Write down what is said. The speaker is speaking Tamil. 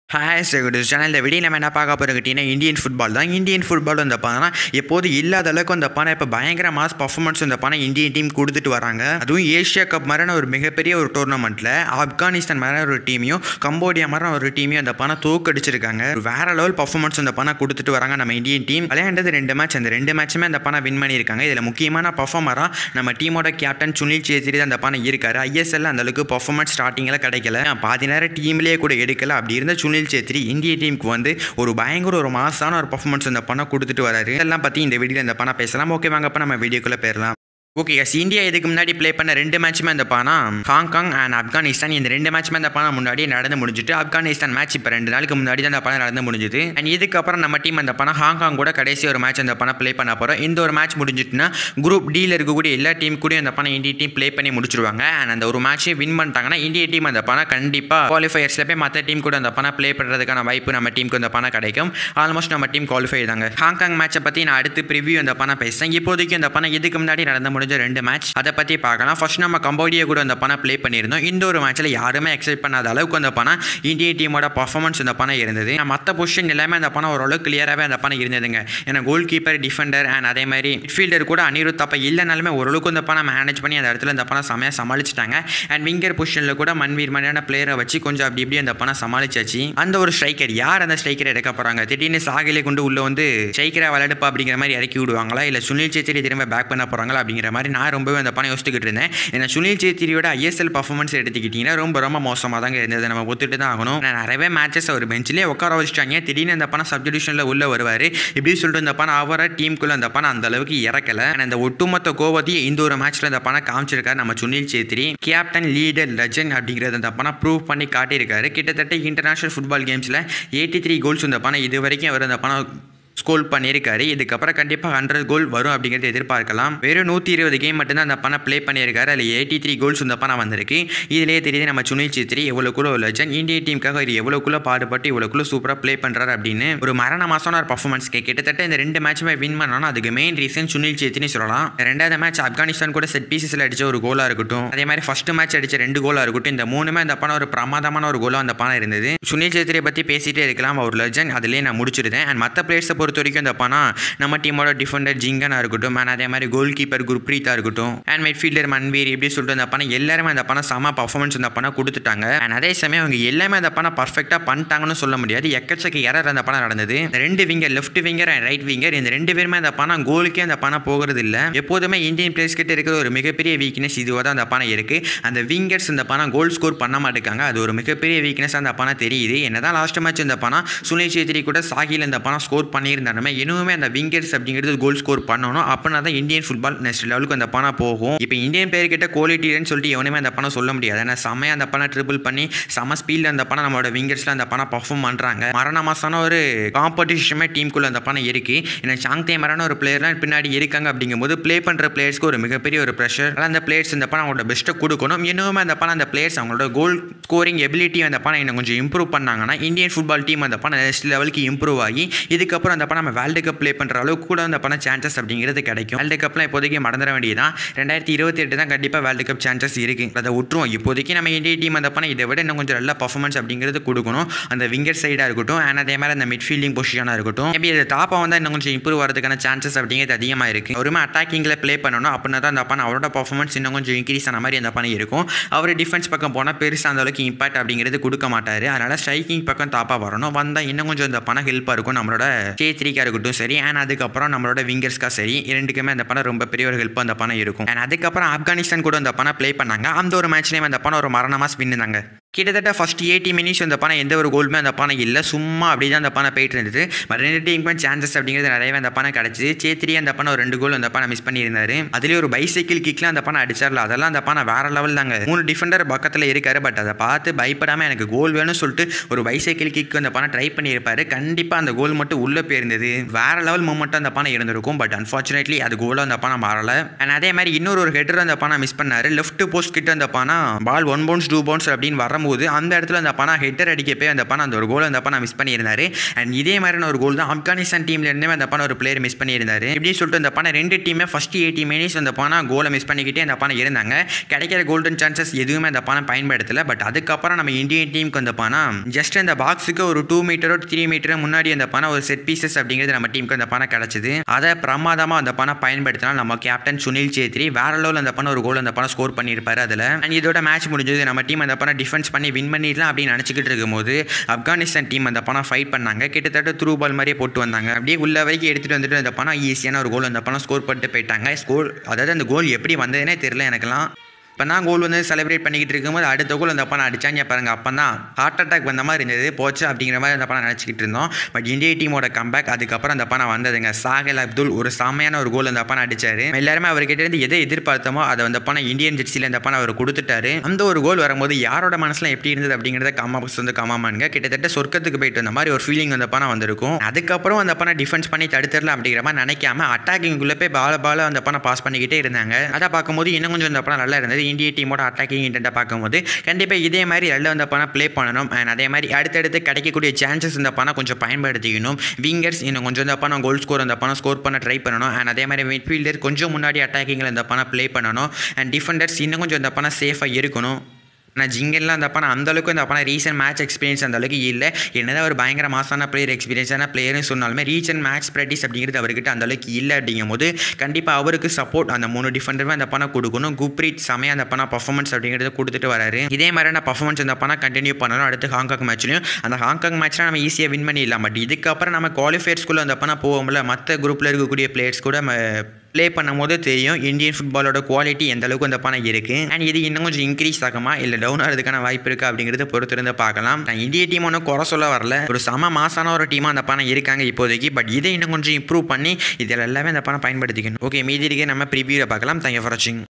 ஹாய் செகுடு சேனல் இந்த வீடியோ நம்ம என்ன பார்க்க போகிறோம் கேட்டிங்கன்னா இந்தியன் ஃபுட்பால் தான் இந்தியன் ஃபுட்பால் வந்து பார்த்தோன்னா எப்போது இல்லாத அளவுக்கு அந்த பணம் இப்போ பயங்கர மாஸ் பர்ஃபார்மன்ஸ் இந்த பணம் இந்தியன் டீம் கொடுத்துட்டு வராங்க அதுவும் ஏஷியா கப் மாதிரியான ஒரு மிகப்பெரிய ஒரு டோர்னமெண்ட்டில் ஆப்கானிஸ்தான் மாதிரி ஒரு டீமையும் கம்போடியா மாதிரி ஒரு டீமையும் அந்த பணம் தோக்கடிச்சிருக்காங்க ஒரு வேற லெவல் பர்ஃபார்மன்ஸ் அந்த பணம் கொடுத்துட்டு வராங்க நம்ம இந்தியன் டீம் விளையாண்டது ரெண்டு மேட்ச் அந்த ரெண்டு மேட்சுமே அந்த பணம் வின் பண்ணியிருக்காங்க இதில் முக்கியமான பர்ஃபார்மராக நம்ம டீமோட கேப்டன் சுனில் சேத்ரி அந்த பணம் இருக்காரு ஐஎஸ்எல் அந்த அளவுக்கு பர்ஃபார்மன்ஸ் ஸ்டார்டிங்கில் கிடைக்கல பாதி நேரம் டீம்லேயே கூட எடுக்கல அப்படி இருந்த சுனில் சேத்ரி இந்திய டீமுக்கு வந்து ஒரு பயங்கர ஒரு மாசான ஒரு பர்ஃபார்மன்ஸ் அந்த பணம் கொடுத்துட்டு வராரு இதெல்லாம் பற்றி இந்த வீடியோவில் இந்த பணம் பேசலாம் ஓகே வாங்கப்போ நம்ம வீடியோக்குள்ளே போயிடலாம் ஓகே எஸ் இந்தியா இதுக்கு முன்னாடி ப்ளே பண்ண ரெண்டு மேட்ச்சுமே அந்த பணம் ஹாங்காங் அண்ட் ஆப்கானிஸ்தான் இந்த ரெண்டு மேட்ச்சுமே அந்த பணம் முன்னாடி நடந்து முடிஞ்சுட்டு ஆப்கானிஸ்தான் மேட்ச் இப்போ ரெண்டு நாளுக்கு முன்னாடி தான் அந்த பணம் நடந்து முடிஞ்சுது அண்ட் இதுக்கப்புறம் நம்ம டீம் அந்த பணம் ஹாங்காங் கூட கடைசி ஒரு மேட்ச் அந்த பணம் ப்ளே பண்ண போகிறோம் இந்த ஒரு மேட்ச் முடிஞ்சிட்டுனா குரூப் டியில் இருக்கக்கூடிய எல்லா டீம் கூடயும் அந்த பணம் இந்திய டீம் ப்ளே பண்ணி முடிச்சிருவாங்க அண்ட் அந்த ஒரு மேட்ச்சை வின் பண்ணிட்டாங்கன்னா இந்திய டீம் அந்த பணம் கண்டிப்பாக குவாலிஃபயர்ஸில் போய் மற்ற டீம் கூட அந்த பணம் ப்ளே பண்ணுறதுக்கான வாய்ப்பு நம்ம டீமுக்கு அந்த பணம் கிடைக்கும் ஆல்மோஸ்ட் நம்ம டீம் குவாலிஃபை தாங்க ஹாங்காங் மேட்சை பற்றி நான் அடுத்து ப்ரிவியூ அந்த பணம் பேசுகிறேன் இப்போதைக்கு அந்த பணம் இதுக்கு முன்னாடி நடந்து முடிஞ்ச ரெண்டு மேட்ச் அதை பற்றி பார்க்கலாம் ஃபர்ஸ்ட் நம்ம கம்போடியா கூட அந்த பணம் ப்ளே பண்ணியிருந்தோம் இந்த ஒரு மேட்ச்சில் யாருமே எக்ஸைட் பண்ணாத அளவுக்கு அந்த பணம் இந்திய டீமோட பர்ஃபார்மன்ஸ் இந்த பணம் இருந்தது மற்ற பொசிஷன் எல்லாமே அந்த பணம் ஓரளவுக்கு கிளியராகவே அந்த பணம் இருந்ததுங்க ஏன்னா கோல் கீப்பர் டிஃபெண்டர் அண்ட் அதே மாதிரி மிட்ஃபீல்டர் கூட அனிருத் அப்போ இல்லைனாலுமே ஓரளவுக்கு இந்த பணம் மேனேஜ் பண்ணி அந்த இடத்துல இந்த பணம் செமையாக சமாளிச்சிட்டாங்க அண்ட் விங்கர் பொசிஷனில் கூட மன்வீர் மாதிரியான பிளேயரை வச்சு கொஞ்சம் அப்படி இப்படி அந்த பணம் சமாளிச்சாச்சு அந்த ஒரு ஸ்ட்ரைக்கர் யார் அந்த ஸ்ட்ரைக்கரை எடுக்க போகிறாங்க திடீர்னு சாகிலே கொண்டு உள்ள வந்து ஸ்ட்ரைக்கராக விளையாடுப்பா அப்படிங்கிற மாதிரி இறக்கி விடுவாங்களா இல்லை சுனில் சேத்திரி திரும்ப பேக் பண்ண போகிறாங்களா அப்படிங்கிற மாதிரி நான் ரொம்பவே அந்த பணம் யோசிச்சுக்கிட்டு இருந்தேன் ஏன்னா சுனில் சேத்திரியோட ஐஎஸ்எல் பர்ஃபார்மன்ஸ் எடுத்துக்கிட்டிங்கன்னா ரொம்ப ரொம்ப மோசமாக தாங்க இருந்தது நம்ம ஒத்துட்டு தான் ஆகணும் நான் நிறையவே மேட்சஸ் அவர் பெஞ்சிலே உட்கார வச்சிட்டாங்க திடீர்னு அந்த பணம் சப்ஜிடியூஷனில் உள்ளே வருவார் இப்படி சொல்லிட்டு இந்த பணம் அவரை டீமுக்குள்ளே அந்த பணம் அந்த அளவுக்கு இறக்கல ஆனால் அந்த ஒட்டுமொத்த கோவத்தையும் இந்த ஒரு மேட்ச்சில் அந்த பணம் காமிச்சிருக்காரு நம்ம Sunil Chhetri captain leader legend அப்படிங்கிறத அந்த பணம் ப்ரூவ் பண்ணி காட்டியிருக்காரு கிட்டத்தட்ட இன்டர்நேஷனல் ஃபுட்பால் கேம்ஸில் எயிட்டி த்ரீ கோல்ஸ் இந்த பணம் இது வரைக்கும் அவர் அந்த பணம் ஸ்கோல் பண்ணியிருக்காரு இதுக்கப்புறம் கண்டிப்பாக ஹண்ட்ரட் கோல் வரும் அப்படிங்கிறத எதிர்பார்க்கலாம் வெறும் நூற்றி இருபது கேம் மட்டும்தான் அந்த பணம் ப்ளே பண்ணியிருக்காரு அதில் எயிட்டி த்ரீ கோல்ஸ் இந்த பணம் வந்திருக்கு இதிலேயே தெரியுது நம்ம சுனில் சேத்ரி எவ்வளோக்குள்ள ஒரு லெஜன் இந்திய டீமுக்காக ஒரு எவ்வளோக்குள்ள பாடுபட்டு இவ்வளோக்குள்ள சூப்பராக ப்ளே பண்ணுறாரு அப்படின்னு ஒரு மரண மாதமான ஒரு பர்ஃபார்மன்ஸ்க்கு கிட்டத்தட்ட இந்த ரெண்டு மேட்சுமே வின் பண்ணணும் அதுக்கு மெயின் ரீசன் சுனில் சேத்ரின்னு சொல்லலாம் ரெண்டாவது மேட்ச் ஆப்கானிஸ்தான் கூட செட் பீசஸில் அடிச்ச ஒரு கோலாக இருக்கட்டும் அதே மாதிரி ஃபர்ஸ்ட் மேட்ச் அடிச்ச ரெண்டு கோலாக இருக்கட்டும் இந்த மூணுமே அந்த பணம் ஒரு பிரமாதமான ஒரு கோலாக அந்த பணம் இருந்தது சுனில் சேத்ரியை பற்றி பேசிட்டே இருக்கலாம் அவர் லெஜன் அதிலே நான் முடிச்சிருந்தேன் அண்ட் மற்ற பிளேயர்ஸை பொறுத்த வரைக்கும் இந்த பணம் நம்ம டீமோட டிஃபெண்டர் ஜிங்கனாக இருக்கட்டும் அண்ட் அதே மாதிரி கோல் கீப்பர் குர்ப்ரீத்தா இருக்கட்டும் அண்ட் மிட்ஃபீல்டர் மன்வீர் இப்படி சொல்லிட்டு அந்த பணம் எல்லாருமே அந்த பணம் செம பர்ஃபார்மன்ஸ் இந்த பணம் கொடுத்துட்டாங்க அண்ட் அதே சமயம் அவங்க எல்லாமே அந்த பணம் பர்ஃபெக்டாக பண்ணிட்டாங்கன்னு சொல்ல முடியாது எக்கச்சக்க எரர் அந்த பணம் நடந்தது ரெண்டு winger left winger and right winger இந்த ரெண்டு பேருமே அந்த பணம் கோலுக்கே அந்த பணம் போகிறது இல்லை எப்போதுமே இந்தியன் பிளேயர்ஸ் கிட்ட இருக்கிற ஒரு மிகப்பெரிய வீக்னஸ் இதுவாக தான் அந்த பணம் இருக்குது அந்த விங்கர்ஸ் இந்த பணம் கோல் ஸ்கோர் பண்ண மாட்டேங்காங்க அது ஒரு மிகப்பெரிய வீக்னஸ் அந்த பணம் தெரியுது என்னதான் லாஸ்ட் மேட்ச் இந்த பணம் சுனில் சேத்ரி கூட சாகில் இந்த பணம் ஸ்கோர் பண்ணியிருந்தாலுமே இன்னுமே அந்த விங்கர்ஸ் அப்படிங்கிறது கோல் ஸ்கோர் பண்ணணும் அப்படின்னா தான் இந்தியன் ஃபுட்பால் நெக்ஸ்ட் லெவலுக்கு அந்த பணம் போகும் இப்போ இந்தியன் பிளேயர் கிட்ட குவாலிட்டின்னு சொல்லிட்டு எவனுமே அந்த பணம் சொல்ல முடியாது ஏன்னா செம்மையாக அந்த பணம் ட்ரிபிள் பண்ணி செம ஸ்பீடில் அந்த பணம் நம்மளோட விங்கர்ஸில் அந்த பணம் பர்ஃபார்ம் பண்ணுறாங்க மரண மாசான ஒரு காம்படிஷனுமே டீமுக்குள்ளே அந்த பணம் இருக்குது ஏன்னா சாங்தே மரான ஒரு பிளேயர்லாம் பின்னாடி இருக்காங்க அப்படிங்கும்போது ப்ளே பண்ணுற பிளேயர்ஸ்க்கு ஒரு மிகப்பெரிய ஒரு ப்ரெஷர் அந்த பிளேயர்ஸ் இந்த பணம் அவங்களோட பெஸ்ட்டை கொடுக்கணும் இன்னுமே அந்த பணம் அந்த பிளேயர்ஸ் அவங்களோட கோல் ஸ்கோரிங் எபிலிட்டி அந்த பணம் இன்னும் கொஞ்சம் இம்ப்ரூவ் பண்ணாங்கன்னா இந்தியன் ஃபுட்பால் டீம் அந்த பணம் நெக்ஸ்ட் லெவலுக்கு இம்ப்ரூவ் ஆகி இதுக்கப்புறம் அந்த பணம் நம்ம வேர்ல்டு கப் ப்ளே பண்ணுற அளவுக்கு கூட அந்த பணம் சான்சஸ் அப்படிங்கிறது கிடைக்கும் வேர்ல்டு கப்லாம் இப்போதைக்கு மறந்துட வேண்டியதான் ரெண்டாயிரத்தி இருபத்தி எட்டு தான் கண்டிப்பாக வேர்ல்டு கப் சான்சஸ் இருக்குது அதை விட்டுருவோம் இப்போதைக்கு நம்ம இந்திய டீம் அந்த பணம் இதை விட இன்னும் கொஞ்சம் நல்ல பர்ஃபார்மன்ஸ் அப்படிங்கிறது கொடுக்கணும் அந்த விங்கர் சைடாக இருக்கட்டும் அண்ட் அதே மாதிரி அந்த மிட்ஃபீல்டிங் பொசிஷனாக இருக்கட்டும் மேபி அது டாப்பாக வந்தால் இன்னும் கொஞ்சம் இம்ப்ரூவ் வரதுக்கான சான்சஸ் அப்படிங்கிறது அதிகமாக இருக்குது ஒருமே அட்டாக்கிங்கில் ப்ளே பண்ணணும் அப்படின்னா தான் அந்த பணம் அவரோட பர்ஃபார்மன்ஸ் இன்னும் கொஞ்சம் இன்க்ரீஸ் ஆன மாதிரி அந்த பணம் இருக்கும் அவர் டிஃபென்ஸ் பக்கம் போனால் பெருசாக அந்த அளவுக்கு இம்பாக்ட் அப்படிங்கிறது கொடுக்க மாட்டார் அதனால் ஸ்ட்ரைக்கிங் பக்கம் டாப்பாக வரணும் வந்தால் இன்னும் கொஞ்சம் இந்த பணம் ஹெல்ப்பாக இருக்கும் நம்மளோட சேத்ரிக்காக இருக்கட்டும் சரி அண்ட் அதுக்கப்புறம் நம்மளோட விங்கர்ஸ்க்காக சரி இரண்டுக்குமே அந்த பணம் ரொம்ப பெரிய ஒரு ஹெல்ப் அந்த பணம் இருக்கும் அண்ட் அதுக்கப்புறம் ஆப்கானிஸ்தான் கூட அந்த பணம் ப்ளே பண்ணாங்க அந்த ஒரு மேட்ச்லேயும் அந்த பணம் ஒரு மரணமாக ஸ்பின் இருந்தாங்க கிட்டத்தட்ட ஃபஸ்ட் எயிட்டி மினிட்ஸ் அந்த பணம் எந்த ஒரு கோலுமே அந்த பணம் இல்லை சும்மா அப்படி தான் அந்த பணம் போயிட்டு இருந்தது பட் ரெண்டு டீமுக்குமே சான்சஸ் அப்படிங்கிறது நிறையவே அந்த பணம் கிடச்சிது சேத்திரி அந்த பணம் ஒரு ரெண்டு கோல் அந்த பணம் மிஸ் பண்ணியிருந்தாரு அதுலேயே ஒரு பைசைக்கிள் கிக்லாம் அந்த பணம் அடிச்சார்ல அதெல்லாம் அந்த பணம் வேற லெவல் தாங்க மூணு டிஃபெண்டர் பக்கத்தில் இருக்காரு பட் அதை பார்த்து பயப்படாமல் எனக்கு கோல் வேணும்னு சொல்லிட்டு ஒரு பைசைக்கிள் கிக் அந்த பணம் ட்ரை பண்ணியிருப்பாரு கண்டிப்பாக அந்த கோல் மட்டும் உள்ளே போயிருந்தது வேற லெவல் மூமெண்ட்டும் அந்த பணம் இருந்திருக்கும் பட் அன்ஃபார்ச்சுனேட்லி அது கோலும் அந்த பணம் மாறல அண்ட் அதே மாதிரி இன்னொரு ஒரு ஹெட்டர் அந்த பணம் மிஸ் பண்ணாரு லெஃப்ட் போஸ்ட் கிட்ட அந்த பணம் ball one bounce two bounce அப்படின்னு வர வரும்போது அந்த இடத்துல அந்த பணம் ஹெட்டர் அடிக்க போய் அந்த பணம் அந்த ஒரு கோல் அந்த பணம் மிஸ் பண்ணியிருந்தாரு அண்ட் இதே மாதிரியான ஒரு கோல் தான் ஆப்கானிஸ்தான் டீம்ல இருந்தே அந்த பணம் ஒரு பிளேயர் மிஸ் பண்ணியிருந்தாரு இப்படின்னு சொல்லிட்டு அந்த பணம் ரெண்டு டீமே ஃபர்ஸ்ட் எயிட்டி மினிட்ஸ் அந்த பணம் கோலை மிஸ் பண்ணிக்கிட்டே அந்த பணம் இருந்தாங்க கிடைக்கிற கோல்டன் சான்சஸ் எதுவுமே அந்த பணம் பயன்படுத்தல பட் அதுக்கப்புறம் நம்ம இந்தியன் டீமுக்கு அந்த பணம் ஜஸ்ட் அந்த பாக்ஸுக்கு ஒரு டூ மீட்டரோ த்ரீ மீட்டரோ முன்னாடி அந்த பணம் ஒரு செட் பீசஸ் அப்படிங்கிறது நம்ம டீமுக்கு அந்த பணம் கிடச்சிது அதை பிரமாதமாக அந்த பணம் பயன்படுத்தினா நம்ம கேப்டன் சுனில் சேத்ரி வேற லெவலில் அந்த பணம் ஒரு கோல் அந்த பணம் ஸ்கோர் பண்ணியிருப்பாரு அதில் அண்ட் இதோட மேட்ச் முடிஞ்சது நம்ம டீம் அந்த பணம் டிஃபென்ஸ் பண்ணி வின் பண்ணிடலாம் அப்படின்னு நினச்சிக்கிட்டு இருக்கும்போது ஆப்கானிஸ்தான் டீம் அந்த பணம் ஃபைட் பண்ணாங்க கிட்டத்தட்ட த்ரூ பால் மாதிரியே போட்டு வந்தாங்க அப்படியே உள்ள வரைக்கும் எடுத்துகிட்டு வந்துட்டு அந்த பணம் ஈஸியான ஒரு கோல் அந்த பணம் ஸ்கோர் பண்ணிட்டு போயிட்டாங்க ஸ்கோர் அதாவது அந்த கோல் எப்படி வந்ததுனே தெரியல எனக்குலாம் இப்போ நான் கோல் வந்து செலிப்ரேட் பண்ணிக்கிட்டு இருக்கும்போது அடுத்த கோல் அந்த அப்பா அடிச்சாங்க பாருங்க அப்போ தான் ஹார்ட் அட்டாக் வந்த மாதிரி இருந்தது போச்சு அப்படிங்கிற மாதிரி அந்த அப்பா நினச்சிக்கிட்டு இருந்தோம் பட் இந்திய டீமோட கம்பேக் அதுக்கப்புறம் அந்த அப்பா வந்ததுங்க சாகல் அப்துல் ஒரு செமையான ஒரு கோல் அந்த அப்பா அடிச்சாரு எல்லாருமே அவர்கிட்ட இருந்து எதை எதிர்பார்த்தோமோ அதை அந்த அப்பா இந்தியன் ஜெர்சியில் அந்த அப்பா அவர் கொடுத்துட்டாரு அந்த ஒரு கோல் வரும்போது யாரோட மனசுல எப்படி இருந்தது அப்படிங்கிறத காமா பாக்ஸ் வந்து காமாமானுங்க கிட்டத்தட்ட சொர்க்கத்துக்கு போயிட்டு வந்த மாதிரி ஒரு ஃபீலிங் அந்த அப்பா வந்திருக்கும் அதுக்கப்புறம் அந்த அப்பா டிஃபென்ஸ் பண்ணி தடுத்துடலாம் அப்படிங்கிற மாதிரி நினைக்காம அட்டாக்கிங்குள்ளே போய் பால பால அந்த அப்பா பாஸ் பண்ணிக்கிட்டே இருந்தாங்க அதை பார்க்கும்போது இன்னும் கொஞ்சம் அந்த அப்பா நல்லா இருந்தது இந்திய டீமோட அட்டாக்கிங் இன்டென்ட்டை பார்க்கும்போது கண்டிப்பாக இதே மாதிரி நல்ல வந்த பணம் ப்ளே பண்ணணும் அண்ட் அதே மாதிரி அடுத்தடுத்து கிடைக்கக்கூடிய சான்சஸ் இந்த பணம் கொஞ்சம் பயன்படுத்திக்கணும் விங்கர்ஸ் இன்னும் கொஞ்சம் இந்த பணம் கோல் ஸ்கோர் அந்த பணம் ஸ்கோர் பண்ண ட்ரை பண்ணணும் அண்ட் அதே மாதிரி மிட்ஃபீல்டர் கொஞ்சம் முன்னாடி அட்டாக்கிங்கில் இந்த பணம் ப்ளே பண்ணணும் அண்ட் டிஃபெண்டர்ஸ் இன்னும் கொஞ்சம் இந்த பணம் சேஃபாக இருக்கணும் ஆனால் ஜிங்கெல்லாம் அந்த அப்பா அந்தளவுக்கு அந்த அப்பா ரீசன்ட் மேட்ச் எக்ஸ்பீரியன்ஸ் அந்த அளவுக்கு இல்லை என்னதான் ஒரு பயங்கர மாசான பிளேயர் எக்ஸ்பீரியன்ஸான பிளேயர்னு சொன்னாலுமே ரீசன்ட் மேட்ச் ப்ராக்டிஸ் அப்படிங்கிறது அவர்கிட்ட அந்த அளவுக்கு இல்லை அப்படிங்கும் போது கண்டிப்பாக அவருக்கு சப்போர்ட் அந்த மூணு டிஃபெண்டருமே அந்த பணம் கொடுக்கணும் குப்ரீத் செமையாக அந்த பணம் பர்ஃபார்மன்ஸ் அப்படிங்கிறத கொடுத்துட்டு வராரு இதே மாதிரியான பர்ஃபார்மன்ஸ் அந்த பணம் கண்டினியூ பண்ணணும் அடுத்து ஹாங்காங் மேட்ச்லையும் அந்த ஹாங்காங் மேட்ச்லாம் நம்ம ஈஸியாக வின் பண்ணிடலாம் பட் இதுக்கப்புறம் நம்ம குவாலிஃபயர்ஸ்குள்ளே அந்த பணம் போகும்போது மற்ற குரூப்பில் இருக்கக்கூடிய பிளேயர்ஸ் கூட நம்ம ப்ளே பண்ணும்போது தெரியும் இந்தியன் ஃபுட்பாலோட குவாலிட்டி எந்த அளவுக்கு அந்த பணம் இருக்குது அண்ட் இது இன்னும் கொஞ்சம் இன்க்ரீஸ் ஆகுமா இல்லை டவுன் ஆகிறதுக்கான வாய்ப்பு இருக்குது அப்படிங்கிறத பொறுத்திருந்து பார்க்கலாம் நான் இந்திய டீம் ஒன்றும் குறை சொல்ல வரல ஒரு சம மாசான ஒரு டீமாக அந்த பணம் இருக்காங்க இப்போதைக்கு பட் இதை இன்னும் கொஞ்சம் இம்ப்ரூவ் பண்ணி இதில் எல்லாமே அந்த பணம் பயன்படுத்திக்கணும் ஓகே மீதி இருக்க நம்ம ப்ரிவியூவில் பார்க்கலாம் தேங்க்யூ ஃபார் வாட்சிங்